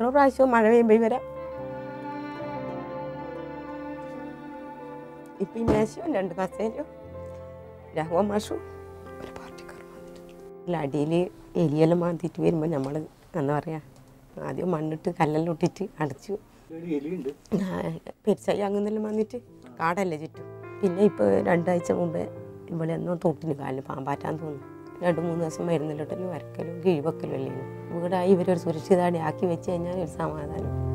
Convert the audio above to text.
ഓരോ പ്രാവശ്യവും മഴ പെയ്യുമ്പോൾ വരാം ഇപ്പം ഈ മേശയും രണ്ട് കസേരയും രാഘവ മാഷും ഒരു പാർട്ടിക്കാരും വന്നിട്ടുണ്ട് അടിയിൽ എലിയെല്ലാം മാന്തിയിട്ട് വരുമ്പോൾ നമ്മൾ എന്താ പറയുക ആദ്യം മണ്ണിട്ട് കല്ലെല്ലാം ഇട്ടിട്ട് അടച്ചു എലിയുണ്ട് പെരിച്ചായി അങ്ങനെല്ലാം വന്നിട്ട് കാടല്ലേ ചുറ്റും പിന്നെ ഇപ്പോൾ രണ്ടാഴ്ച മുമ്പേ ഇവിടെ എന്നോ തൊട്ടിന് കാലിന് പാമ്പാറ്റാൻ തോന്നുന്നു രണ്ട് മൂന്ന് ദിവസം മരുന്നിലിട്ടലും വരക്കലും കിഴിവെക്കലും അല്ലേ വീടായി ഇവരൊരു സുരക്ഷിതമായിട്ട് ആക്കി വെച്ച് കഴിഞ്ഞാൽ ഒരു സമാധാനം